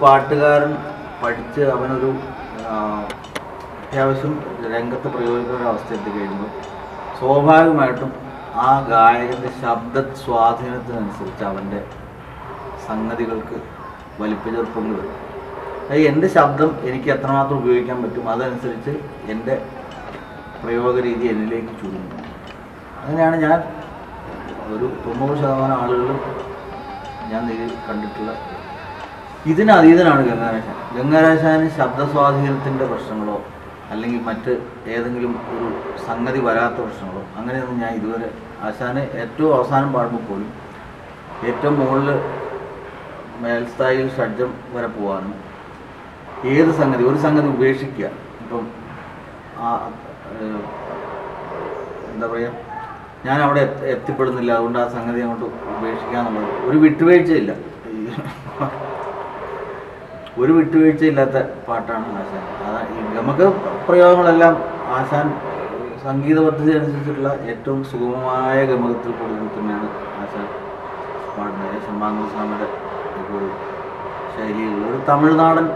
പാട്ടുകാരൻ പഠിച്ച് അവനൊരു ആ, അത്യാവശ്യം രംഗത്ത് പ്രയോഗിക്കുന്ന ഒരു അവസ്ഥ എത്തിക്കഴിയുമ്പോൾ സ്വാഭാവികമായിട്ടും ആ ഗായകൻ്റെ ശബ്ദ സ്വാധീനത്തിനനുസരിച്ച് അവൻ്റെ സംഗതികൾക്ക് വലിപ്പ ചെറുപ്പങ്ങൾ വരും അത് എൻ്റെ ശബ്ദം എനിക്ക് എത്രമാത്രം ഉപയോഗിക്കാൻ പറ്റും അതനുസരിച്ച് എൻ്റെ പ്രയോഗ രീതി എന്നിലേക്ക് ചുരുങ്ങും അങ്ങനെയാണ് ഞാൻ ഒരു തൊണ്ണൂറ് ശതമാനം ആളുകളും ഞാൻ നേരിൽ കണ്ടിട്ടുള്ള ഇതിന് അതീതനാണ് ഗംഗാരാശാൻ ഗംഗാരാശാന് ശബ്ദ സ്വാധീനത്തിൻ്റെ പ്രശ്നങ്ങളോ അല്ലെങ്കിൽ മറ്റ് ഏതെങ്കിലും ഒരു സംഗതി വരാത്ത പ്രശ്നങ്ങളോ അങ്ങനെയൊന്നും ഞാൻ ഇതുവരെ ആശാന് ഏറ്റവും അവസാനം പാടുമ്പോൾ പോലും ഏറ്റവും മുകളിൽ മേൽസ്ഥായിൽ ഷഡ്ജം വരെ പോകാനും ഏത് സംഗതി ഒരു സംഗതി ഉപേക്ഷിക്കുക ഇപ്പം ആ ഏഹ്, എന്താ പറയുക ഞാൻ അവിടെ എത്തി- എത്തിപ്പെടുന്നില്ല അതുകൊണ്ട് ആ സംഗതി അങ്ങോട്ട് ഉപേക്ഷിക്കുക എന്നുള്ളത് ഒരു വിട്ടുവീഴ്ചയില്ല ഈ ഒരു വിട്ടുവീഴ്ചയില്ലാത്ത പാട്ടാണ് ആശാൻ അതാ ഈ ഗമക പ്രയോഗങ്ങളെല്ലാം ആശാൻ സംഗീത പദ്ധതി അനുസരിച്ചിട്ടുള്ള ഏറ്റവും സുഗമമായ ഗമകത്തിൽ കൂടി തന്നെയാണ് ആശാൻ പാടുന്നത് ശമ്പാങ്ക സ്വാമിയുടെ ഒക്കെ ഒരു ശൈലിയിലുള്ള ഒരു തമിഴ്നാടൻ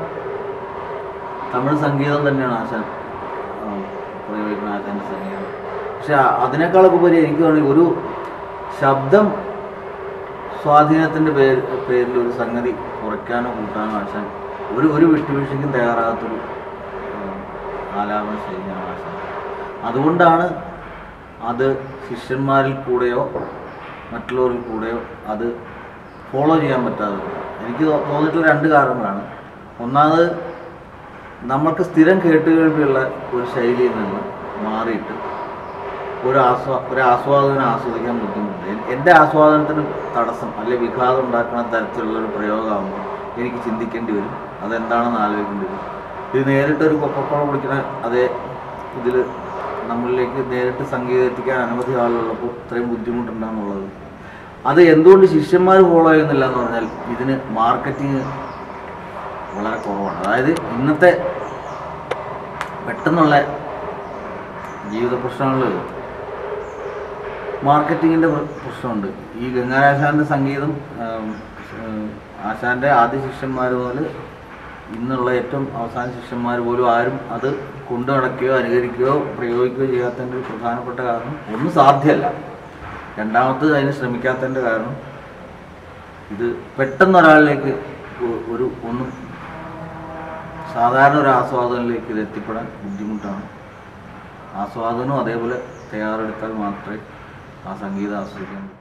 തമിഴ് സംഗീതം തന്നെയാണ് ആശാൻ ആ, പ്രയോഗിക്കുന്ന ആശാൻ്റെ സംഗീതം പക്ഷെ അ- അതിനേക്കാളൊക്കെ ഉപരി എനിക്ക് തോന്നി ഒരു ശബ്ദം സ്വാധീനത്തിൻ്റെ പേര് പേരിൽ ഒരു സംഗതി കുറയ്ക്കാനോ കൂട്ടാനോ ആശാൻ ഒരു ഒരു വിട്ടുവീഴ്ചയ്ക്കും തയ്യാറാകാത്തൊരു ആ, ആലാപന ശൈലിയാണ് ആശാൻ അതുകൊണ്ടാണ് അത് ശിഷ്യന്മാരിൽ കൂടെയോ മറ്റുള്ളവരിൽ കൂടെയോ അത് ഫോളോ ചെയ്യാൻ പറ്റാതെ വരുന്നത്. എനിക്ക് തോ- തോന്നിയിട്ടുള്ള രണ്ട് കാരണങ്ങളാണ് ഒന്നാമത് നമ്മൾക്ക് സ്ഥിരം കേട്ടുകേൾവിയുള്ള ഒരു ശൈലിയിൽ നിന്ന് മാറിയിട്ട് ഒരു ആസ്വാ ഒരു ആസ്വാദനം ആസ്വദിക്കാൻ ബുദ്ധിമുട്ടുണ്ട് എൻ- എൻ്റെ ആസ്വാദനത്തിന് തടസ്സം അല്ലെ വിഘാതം ഉണ്ടാക്കുന്ന തരത്തിലുള്ള ഒരു പ്രയോഗമാകുമ്പോൾ എനിക്ക് ചിന്തിക്കേണ്ടി വരും അതെന്താണെന്ന് ആലോചിക്കേണ്ടി വരും ഇത് നേരിട്ടൊരു കൊക്കക്കോള കുടിക്കുന്ന അതേ ഇതിൽ നമ്മളിലേക്ക് നേരിട്ട് സംഗീതം എത്തിക്കാൻ അനവധി ആളുകളുള്ളപ്പോൾ ഇത്രയും ബുദ്ധിമുട്ടുണ്ടെന്നുള്ളത് അത് എന്തുകൊണ്ട് ശിഷ്യന്മാർ ഫോളോ ചെയ്യുന്നില്ല എന്ന് പറഞ്ഞാൽ ഇതിന് മാർക്കറ്റിംഗ് വളരെ കുറവാണ് അതായത് ഇന്നത്തെ പെട്ടെന്നുള്ള ജീവിത പ്രശ്നങ്ങളിൽ മാർക്കറ്റിങ്ങിൻ്റെ പ്രശ്നമുണ്ട് ഈ ഗംഗാരാശാൻ്റെ സംഗീതം ആം, ഉം, ആശാൻ്റെ ആദ്യ ശിഷ്യന്മാർ മുതൽ ഇന്നുള്ള ഏറ്റവും അവസാന ശിഷ്യന്മാർ പോലും ആരും അത് കൊണ്ടു നടക്കുകയോ അനുകരിക്കുകയോ പ്രയോഗിക്കുകയോ ചെയ്യാത്തതിൻ്റെ ഒരു പ്രധാനപ്പെട്ട കാരണം ഒന്നും സാധ്യമല്ല രണ്ടാമത്തത് അതിന് ശ്രമിക്കാത്തതിൻ്റെ കാരണം ഇത് പെട്ടെന്ന് ഒരാളിലേക്ക് ഒ- ഒരു ഒന്നും സാധാരണ ഒരു ആസ്വാദനത്തിലേക്ക് ഇത് എത്തിപ്പെടാൻ ബുദ്ധിമുട്ടാണ് ആസ്വാദനവും അതേപോലെ തയ്യാറെടുത്താൽ മാത്രമേ ആ സംഗീതം ആസ്വദിക്കാൻ പറ്റൂ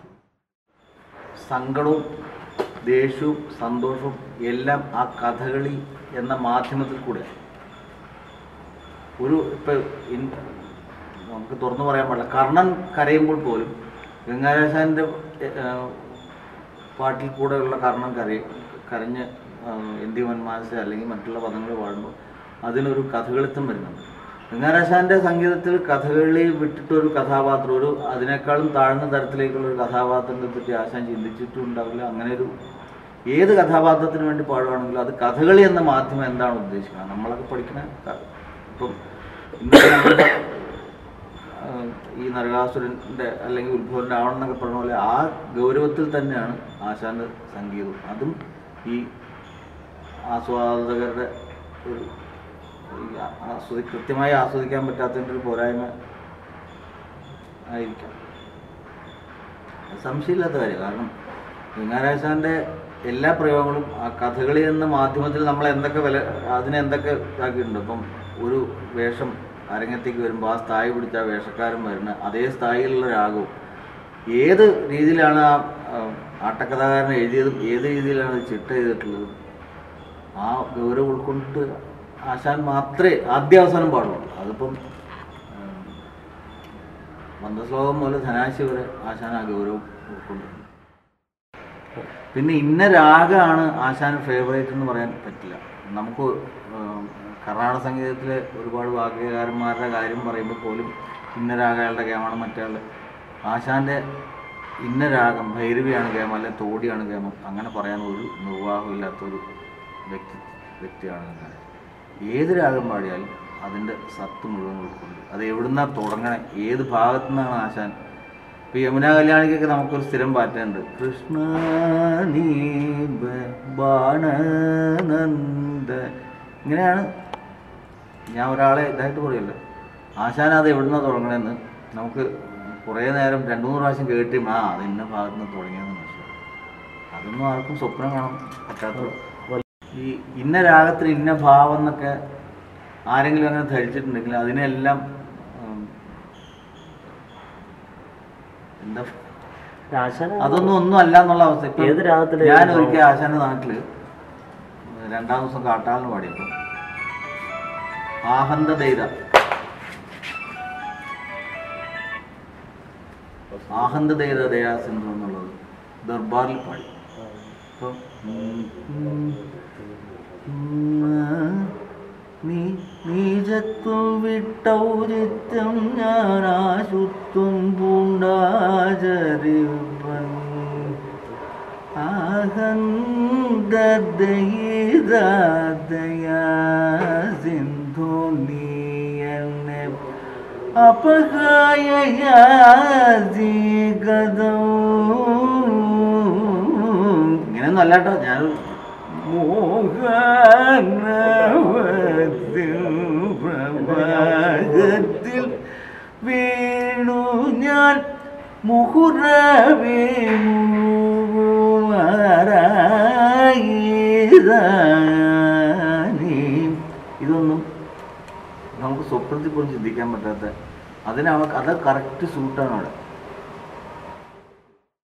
സങ്കടവും ദേഷ്യവും സന്തോഷവും എല്ലാം ആ കഥകളി എന്ന മാധ്യമത്തിൽ കൂടെ ഒരു ഇപ്പം നമുക്ക് തുറന്നു പറയാൻ പാടില്ല കർണൻ കരയുമ്പോൾ പോലും ഗംഗാരാശാൻ്റെ പാട്ടിൽ കൂടെയുള്ള കർണൻ കരയും കരഞ്ഞ് എന്തി വന്മാനസ അല്ലെങ്കിൽ മറ്റുള്ള പദങ്ങൾ പാടുമ്പോൾ അതിനൊരു കഥകളിത്തം വരുന്നുണ്ട് ഗംഗാരാശാൻ്റെ സംഗീതത്തിൽ കഥകളി വിട്ടിട്ടൊരു കഥാപാത്രം ഒരു അതിനേക്കാളും താഴ്ന്ന തരത്തിലേക്കുള്ള ഒരു കഥാപാത്രത്തെ പറ്റി ആശാൻ ചിന്തിച്ചിട്ടും ഉണ്ടാവില്ല അങ്ങനെ ഒരു ഏത് കഥാപാത്രത്തിന് വേണ്ടി പാടുകയാണെങ്കിലും അത് കഥകളി എന്ന മാധ്യമം എന്താണ് ഉദ്ദേശിക്കുന്നത് നമ്മളൊക്കെ പഠിക്കുന്ന ക- ഇപ്പം ഇന്നത്തെ നമ്മുടെ ആഹ് ഈ നരകാസുരൻ്റെ അല്ലെങ്കിൽ ഉത്ഭവൻ്റെ ആവണമെന്നൊക്കെ പറഞ്ഞ പോലെ ആ ഗൗരവത്തിൽ തന്നെയാണ് ആശാന്റെ സംഗീതം അതും ഈ ആസ്വാദകരുടെ ഒരു ഈ ആ- ആസ്വദി കൃത്യമായി ആസ്വദിക്കാൻ പറ്റാത്തതിൻ്റെ ഒരു പോരായ്മ ആയിരിക്കാം അത് സംശയമില്ലാത്ത കാര്യം കാരണം ഗംഗാരാശാന്റെ എല്ലാ പ്രയോഗങ്ങളും ആ കഥകളി എന്ന മാധ്യമത്തിൽ നമ്മൾ എന്തൊക്കെ വില അതിനെ എന്തൊക്കെ ഇതാക്കിയിട്ടുണ്ട് ഇപ്പം ഒരു വേഷം അരങ്ങത്തേക്ക് വരുമ്പോൾ ആ സ്ഥായി പിടിച്ച ആ വേഷക്കാരൻ വരുന്ന അതേ സ്ഥായിലുള്ള രാഗവും ഏത് രീതിയിലാണ് ആ ആ, ആട്ടക്കഥാകാരൻ എഴുതിയതും ഏത് രീതിയിലാണ് അത് ചിട്ട ചെയ്തിട്ടുള്ളതും ആ ഗൗരവം ഉൾക്കൊണ്ടിട്ട് ആശാൻ മാത്രമേ ആദ്യ അവസാനം പാടുള്ളൂ അതിപ്പം ഉം, മന്ദശ്ലോകം മുതൽ ധനാശി വരെ ആശാൻ ആ ഗൗരവം ഉൾക്കൊണ്ടിട്ടുണ്ട് പിന്നെ ഇന്ന രാഗമാണ് ആശാൻ ഫേവറേറ്റ് എന്ന് പറയാൻ പറ്റില്ല നമുക്ക് ഉം, കർണാടക സംഗീതത്തിലെ ഒരുപാട് വാഗ്യകാരന്മാരുടെ കാര്യം പറയുമ്പോൾ പോലും ഇന്ന രാഗം അയാളുടെ ഗേമാണ് മറ്റേ ആശാന്റെ ഇന്ന രാഗം ഭൈരവിയാണ് ഗേമം അല്ലെ തോടിയാണ് ഗേമം അങ്ങനെ പറയാൻ ഒരു നിർവാഹമില്ലാത്തൊരു വ്യക്തി വ്യക്തിയാണ് അങ്ങനെ ഏത് രാഗം പാടിയാലും അതിൻ്റെ സത്ത് മുഴുവൻ ഉൾക്കൊണ്ട് അത് എവിടുന്നാ തുടങ്ങണേ ഏത് ഭാഗത്തു നിന്നാണ് ആശാൻ ഇപ്പൊ യമുന കല്യാണിക്കൊക്കെ നമുക്കൊരു സ്ഥിരം പാറ്റുണ്ട് കൃഷ്ണ നീ ബ- ബാണനന്ദ ഇങ്ങനെയാണ് ഞാൻ ഒരാളെ ഇതായിട്ട് പറയല്ലോ ആശാൻ അത് എവിടുന്ന തുടങ്ങണമെന്ന് നമുക്ക് കുറേ നേരം രണ്ടു മൂന്ന് പ്രാവശ്യം കേട്ടി ആ അത് ഇന്ന ഭാഗത്ത് നിന്ന് തുടങ്ങിയെന്ന് മനസ്സിലാവും അതൊന്നും ആർക്കും സ്വപ്നം കാണാൻ പറ്റാത്ത ഈ ഇന്ന രാഗത്തിന് ഇന്ന ഭാവം എന്നൊക്കെ ആരെങ്കിലും അങ്ങനെ ധരിച്ചിട്ടുണ്ടെങ്കിൽ അതിനെല്ലാം ഉം, എന്താ ആശാന അതൊന്നും ഒന്നും അല്ല എന്നുള്ള അവസ്ഥ ഇപ്പം ഏത് രാഗത്തിലെ ഞാൻ ഒരിക്കൽ ആശാന്റെ നാട്ടില് രണ്ടാം ദിവസം കാട്ടാളിന് പാടിയപ്പോ ആഹന്ത ദൈത ആഹന്ത ദൈത ദയാ സിന്ധു എന്നുള്ളത് ദർബാറിൽ പാടി അപ്പൊ ഉം, ഉം, ഉം, നീ നീജത്വം വിട്ടൗരിത്യം ഞാൻ ആശുത്വം പൂണ്ടാചരിപ്പൻ ആഹന്തദയിതാദയാ സിന്ധു നീ എന്നെ അപകായയാതിഗതം ഇങ്ങനെയൊന്നും അല്ല കേട്ടോ ഞാൻ മോഹനത്തിൽ വീണു ഞാൻ മുഹുറവേ ഇതൊന്നും നമുക്ക് സ്വപ്നത്തിൽ പോലും ചിന്തിക്കാൻ പറ്റാത്ത അതിന് അവ അത് കറക്റ്റ് സൂട്ടാണ് അവിടെ